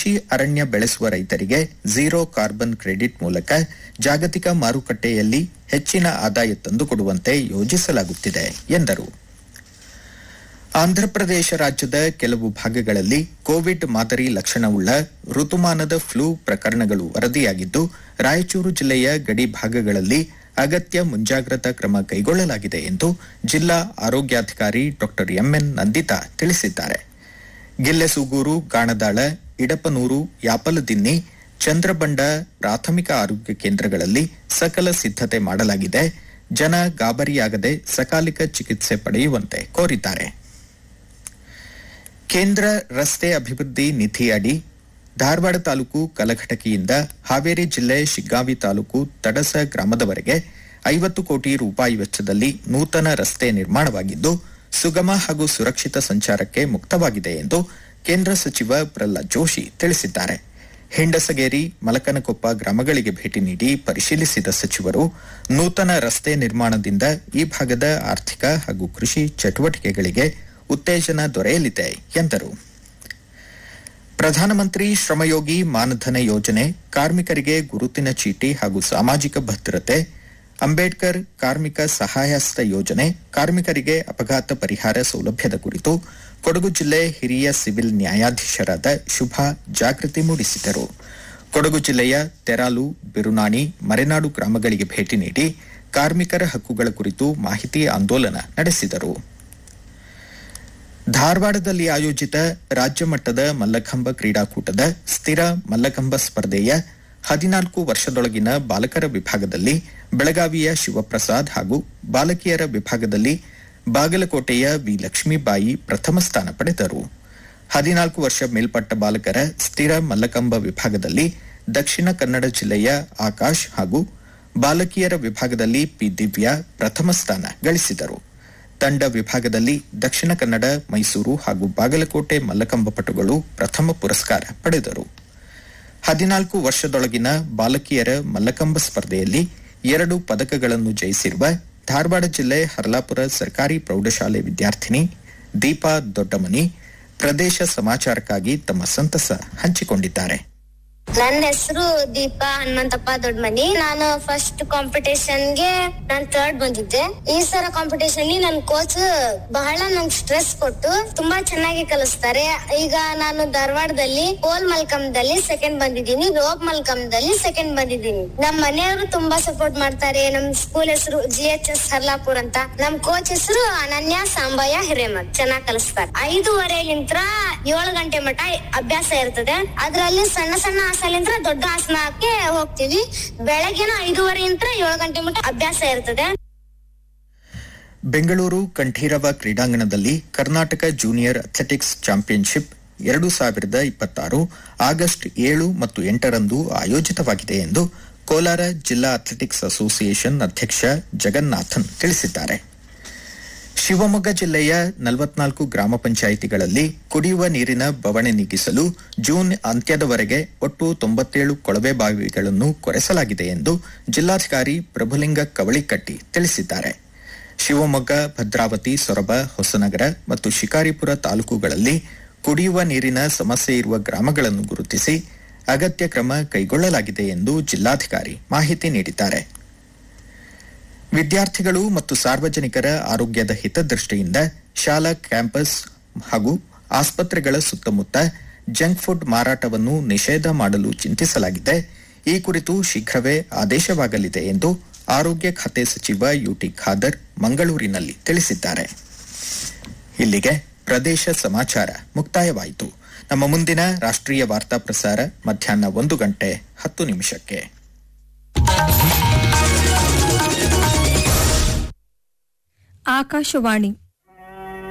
ಕೃಷಿ ಅರಣ್ಯ ಬೆಳೆಸುವ ರೈತರಿಗೆ ಝೀರೋ ಕಾರ್ಬನ್ ಕ್ರೆಡಿಟ್ ಮೂಲಕ ಜಾಗತಿಕ ಮಾರುಕಟ್ಟೆಯಲ್ಲಿ ಹೆಚ್ಚಿನ ಆದಾಯ ತಂದುಕೊಡುವಂತೆ ಯೋಜಿಸಲಾಗುತ್ತಿದೆ ಎಂದರು ಆಂಧ್ರಪ್ರದೇಶ ರಾಜ್ಯದ ಕೆಲವು ಭಾಗಗಳಲ್ಲಿ ಕೋವಿಡ್ ಮಾದರಿ ಲಕ್ಷಣವುಳ್ಳ ಋತುಮಾನದ ಫ್ಲೂ ಪ್ರಕರಣಗಳು ವರದಿಯಾಗಿದ್ದು ರಾಯಚೂರು ಜಿಲ್ಲೆಯ ಗಡಿ ಭಾಗಗಳಲ್ಲಿ ಅಗತ್ಯ ಮುಂಜಾಗ್ರತಾ ಕ್ರಮ ಕೈಗೊಳ್ಳಲಾಗಿದೆ ಎಂದು ಜಿಲ್ಲಾ ಆರೋಗ್ಯಾಧಿಕಾರಿ ಡಾ ಎಂಎನ್ ನಂದಿತಾ ತಿಳಿಸಿದ್ದಾರೆ ಗಿಲ್ಲೆಸೂಗೂರು ಗಾಣದಾಳ ಇಡಪನೂರು ಯಾಪಲದಿನ್ನಿ ಚಂದ್ರಬಂಡ ಪ್ರಾಥಮಿಕ ಆರೋಗ್ಯ ಕೇಂದ್ರಗಳಲ್ಲಿ ಸಕಲ ಸಿದ್ಧತೆ ಮಾಡಲಾಗಿದೆ ಜನ ಗಾಬರಿಯಾಗದೆ ಸಕಾಲಿಕ ಚಿಕಿತ್ಸೆ ಪಡೆಯುವಂತೆ ಕೋರಿದ್ದಾರೆ ಕೇಂದ್ರ ರಸ್ತೆ ಅಭಿವೃದ್ಧಿ ನಿಧಿ ಅಡಿ ಧಾರವಾಡ ತಾಲೂಕು ಕಲಘಟಕಿಯಿಂದ ಹಾವೇರಿ ಜಿಲ್ಲೆ ಶಿಗ್ಗಾವಿ ತಾಲೂಕು ತಡಸ ಗ್ರಾಮದವರೆಗೆ ಐವತ್ತು ಕೋಟಿ ರೂಪಾಯಿ ವೆಚ್ಚದಲ್ಲಿ ನೂತನ ರಸ್ತೆ ನಿರ್ಮಾಣವಾಗಿದ್ದು ಸುಗಮ ಹಾಗೂ ಸುರಕ್ಷಿತ ಸಂಚಾರಕ್ಕೆ ಮುಕ್ತವಾಗಿದೆ ಎಂದು ಕೇಂದ್ರ ಸಚಿವ ಪ್ರಹ್ಲಾದ್ ಜೋಶಿ ತಿಳಿಸಿದ್ದಾರೆ ಹೆಂಡಸಗೇರಿ ಮಲಕನಕೊಪ್ಪ ಗ್ರಾಮಗಳಿಗೆ ಭೇಟಿ ನೀಡಿ ಪರಿಶೀಲಿಸಿದ ಸಚಿವರು ನೂತನ ರಸ್ತೆ ನಿರ್ಮಾಣದಿಂದ ಈ ಭಾಗದ ಆರ್ಥಿಕ ಹಾಗೂ ಕೃಷಿ ಚಟುವಟಿಕೆಗಳಿಗೆ ಉತ್ತೇಜನ ದೊರೆಯಲಿದೆ ಎಂದರು ಪ್ರಧಾನಮಂತ್ರಿ ಶ್ರಮಯೋಗಿ ಮಾನಧನ ಯೋಜನೆ ಕಾರ್ಮಿಕರಿಗೆ ಗುರುತಿನ ಚೀಟಿ ಹಾಗೂ ಸಾಮಾಜಿಕ ಭದ್ರತೆ ಅಂಬೇಡ್ಕರ್ ಕಾರ್ಮಿಕ ಸಹಾಯಹಸ್ತ ಯೋಜನೆ ಕಾರ್ಮಿಕರಿಗೆ ಅಪಘಾತ ಪರಿಹಾರ ಸೌಲಭ್ಯದ ಕುರಿತು ಕೊಡಗು ಜಿಲ್ಲೆ ಹಿರಿಯ ಸಿವಿಲ್ ನ್ಯಾಯಾಧೀಶರಾದ ಶುಭಾ ಜಾಗೃತಿ ಮೂಡಿಸಿದರು ಕೊಡಗು ಜಿಲ್ಲೆಯ ತೆರಾಲು ಬಿರುನಾಣಿ ಮರೆನಾಡು ಗ್ರಾಮಗಳಿಗೆ ಭೇಟಿ ನೀಡಿ ಕಾರ್ಮಿಕರ ಹಕ್ಕುಗಳ ಕುರಿತು ಮಾಹಿತಿ ಆಂದೋಲನ ನಡೆಸಿದರು ಧಾರವಾಡದಲ್ಲಿ ಆಯೋಜಿತ ರಾಜ್ಯ ಮಟ್ಟದ ಮಲ್ಲಖಂಬ ಕ್ರೀಡಾಕೂಟದ ಸ್ಥಿರ ಮಲ್ಲಖಂಬ ಸ್ಪರ್ಧೆಯ ಹದಿನಾಲ್ಕು ವರ್ಷದೊಳಗಿನ ಬಾಲಕರ ವಿಭಾಗದಲ್ಲಿ ಬೆಳಗಾವಿಯ ಶಿವಪ್ರಸಾದ್ ಹಾಗೂ ಬಾಲಕಿಯರ ವಿಭಾಗದಲ್ಲಿ ಬಾಗಲಕೋಟೆಯ ವಿ ಲಕ್ಷ್ಮೀಬಾಯಿ ಪ್ರಥಮ ಸ್ಥಾನ ಪಡೆದರು ಹದಿನಾಲ್ಕು ವರ್ಷ ಮೇಲ್ಪಟ್ಟ ಬಾಲಕರ ಸ್ಥಿರ ಮಲ್ಲಕಂಬ ವಿಭಾಗದಲ್ಲಿ ದಕ್ಷಿಣ ಕನ್ನಡ ಜಿಲ್ಲೆಯ ಆಕಾಶ್ ಹಾಗೂ ಬಾಲಕಿಯರ ವಿಭಾಗದಲ್ಲಿ ಪಿ ದಿವ್ಯಾ ಪ್ರಥಮ ಸ್ಥಾನ ಗಳಿಸಿದರು ತಂಡ ವಿಭಾಗದಲ್ಲಿ ದಕ್ಷಿಣ ಕನ್ನಡ ಮೈಸೂರು ಹಾಗೂ ಬಾಗಲಕೋಟೆ ಮಲ್ಲಕಂಬ ಪಟುಗಳು ಪ್ರಥಮ ಪುರಸ್ಕಾರ ಪಡೆದರು ಹದಿನಾಲ್ಕು ವರ್ಷದೊಳಗಿನ ಬಾಲಕಿಯರ ಮಲ್ಲಕಂಬ ಸ್ಪರ್ಧೆಯಲ್ಲಿ ಎರಡು ಪದಕಗಳನ್ನು ಜಯಿಸಿರುವ ಧಾರವಾಡ ಜಿಲ್ಲೆ ಹರ್ಲಾಪುರ ಸರ್ಕಾರಿ ಪ್ರೌಢಶಾಲೆ ವಿದ್ಯಾರ್ಥಿನಿ ದೀಪಾ ದೊಡ್ಡಮನಿ ಪ್ರದೇಶ ಸಮಾಚಾರಕ್ಕಾಗಿ ತಮ್ಮ ಸಂತಸ ಹಂಚಿಕೊಂಡಿದ್ದಾರೆ ನನ್ನ ಹೆಸರು ದೀಪಾ ಹನುಮಂತಪ್ಪ ದೊಡ್ಡಮನಿ ನಾನು ಫಸ್ಟ್ ಕಾಂಪಿಟೇಷನ್ ಗೆ ನಾನ್ ಥರ್ಡ್ ಬಂದಿದ್ದೆ ಈ ಸಲ ಕಾಂಪಿಟೇಷನ್ ನನ್ ಕೋಚ್ ಬಹಳ ನಂಗೆ ಸ್ಟ್ರೆಸ್ ಕೊಟ್ಟು ತುಂಬಾ ಚೆನ್ನಾಗಿ ಕಲಿಸ್ತಾರೆ ಈಗ ನಾನು ಧಾರವಾಡದಲ್ಲಿ ಪೋಲ್ ಮಲ್ಕಂದಲ್ಲಿ ಸೆಕೆಂಡ್ ಬಂದಿದ್ದೀನಿ ರೋಪ್ ಮಲ್ಕಂದಲ್ಲಿ ಸೆಕೆಂಡ್ ಬಂದಿದ್ದೀನಿ ನಮ್ ಮನೆಯವರು ತುಂಬಾ ಸಪೋರ್ಟ್ ಮಾಡ್ತಾರೆ ನಮ್ ಸ್ಕೂಲ್ ಹೆಸರು ಜಿ ಎಚ್ ಎಸ್ ಹರ್ಲಾಪುರ್ ಅಂತ ನಮ್ ಕೋಚ್ ಹೆಸರು ಅನನ್ಯ ಸಾಂಬಯ್ಯ ಹಿರೇಮಠ್ ಚೆನ್ನಾಗಿ ಕಲಿಸ್ತಾರೆ ಐದೂವರೆಲಿಂತ್ರ ಏಳು ಗಂಟೆ ಮಟ ಅಭ್ಯಾಸ ಇರ್ತದೆ ಅದ್ರಲ್ಲಿ ಸಣ್ಣ ಸಣ್ಣ ಆಸಲಿಂತ್ರ ದೊಡ್ಡ ಆಸನಕ್ಕೆ ಹೋಗ್ತೀವಿ ಬೆಳಗ್ಗೆನ ಐದೂವರೆಯಿಂದ ಏಳು ಗಂಟೆ ಮಟ ಅಭ್ಯಾಸ ಇರ್ತದೆ ಬೆಂಗಳೂರು ಕಂಠೀರವ ಕ್ರೀಡಾಂಗಣದಲ್ಲಿ ಕರ್ನಾಟಕ ಜೂನಿಯರ್ ಅಥ್ಲೆಟಿಕ್ಸ್ ಚಾಂಪಿಯನ್ಶಿಪ್ ಎರಡು ಸಾವಿರದ ಇಪ್ಪತ್ತಾರು ಆಗಸ್ಟ್ ಏಳು ಮತ್ತು ಎಂಟರಂದು ಆಯೋಜಿತವಾಗಿದೆ ಎಂದು ಕೋಲಾರ ಜಿಲ್ಲಾ ಅಥ್ಲೆಟಿಕ್ಸ್ ಅಸೋಸಿಯೇಷನ್ ಅಧ್ಯಕ್ಷ ಜಗನ್ನಾಥನ್ ತಿಳಿಸಿದ್ದಾರೆ ಶಿವಮೊಗ್ಗ ಜಿಲ್ಲೆಯ ನಲವತ್ನಾಲ್ಕು ಗ್ರಾಮ ಪಂಚಾಯಿತಿಗಳಲ್ಲಿ ಕುಡಿಯುವ ನೀರಿನ ಬವಣೆ ನೀಗಿಸಲು ಜೂನ್ ಅಂತ್ಯದವರೆಗೆ ಒಟ್ಟು ತೊಂಬತ್ತೇಳು ಕೊಳವೆ ಬಾವಿಗಳನ್ನು ಕೊರೆಸಲಾಗಿದೆ ಎಂದು ಜಿಲ್ಲಾಧಿಕಾರಿ ಪ್ರಭುಲಿಂಗ ಕವಳಿಕಟ್ಟಿ ತಿಳಿಸಿದ್ದಾರೆ ಶಿವಮೊಗ್ಗ ಭದ್ರಾವತಿ ಸೊರಬ ಹೊಸನಗರ ಮತ್ತು ಶಿಕಾರಿಪುರ ತಾಲೂಕುಗಳಲ್ಲಿ ಕುಡಿಯುವ ನೀರಿನ ಸಮಸ್ಯೆ ಇರುವ ಗ್ರಾಮಗಳನ್ನು ಗುರುತಿಸಿ ಅಗತ್ಯ ಕ್ರಮ ಕೈಗೊಳ್ಳಲಾಗಿದೆ ಎಂದು ಜಿಲ್ಲಾಧಿಕಾರಿ ಮಾಹಿತಿ ನೀಡಿದ್ದಾರೆ ವಿದ್ಯಾರ್ಥಿಗಳು ಮತ್ತು ಸಾರ್ವಜನಿಕರ ಆರೋಗ್ಯದ ಹಿತದೃಷ್ಟಿಯಿಂದ ಶಾಲಾ ಕ್ಯಾಂಪಸ್ ಹಾಗೂ ಆಸ್ಪತ್ರೆಗಳ ಸುತ್ತಮುತ್ತ ಜಂಕ್ ಫುಡ್ ಮಾರಾಟವನ್ನು ನಿಷೇಧ ಮಾಡಲು ಚಿಂತಿಸಲಾಗಿದೆ ಈ ಕುರಿತು ಶೀಘ್ರವೇ ಆದೇಶವಾಗಲಿದೆ ಎಂದು ಆರೋಗ್ಯ ಖಾತೆ ಸಚಿವ ಯುಟಿ ಖಾದರ್ ಮಂಗಳೂರಿನಲ್ಲಿ ತಿಳಿಸಿದ್ದಾರೆ ಇಲ್ಲಿಗೆ ಪ್ರದೇಶ ಸಮಾಚಾರ ಮುಕ್ತಾಯವಾಯಿತು ನಮ್ಮ ಮುಂದಿನ ರಾಷ್ಟ್ರೀಯ ವಾರ್ತಾ ಪ್ರಸಾರ ಮಧ್ಯಾಹ್ನ ಒಂದು ಗಂಟೆ ಹತ್ತು ನಿಮಿಷಕ್ಕೆ ಆಕಾಶವಾಣಿ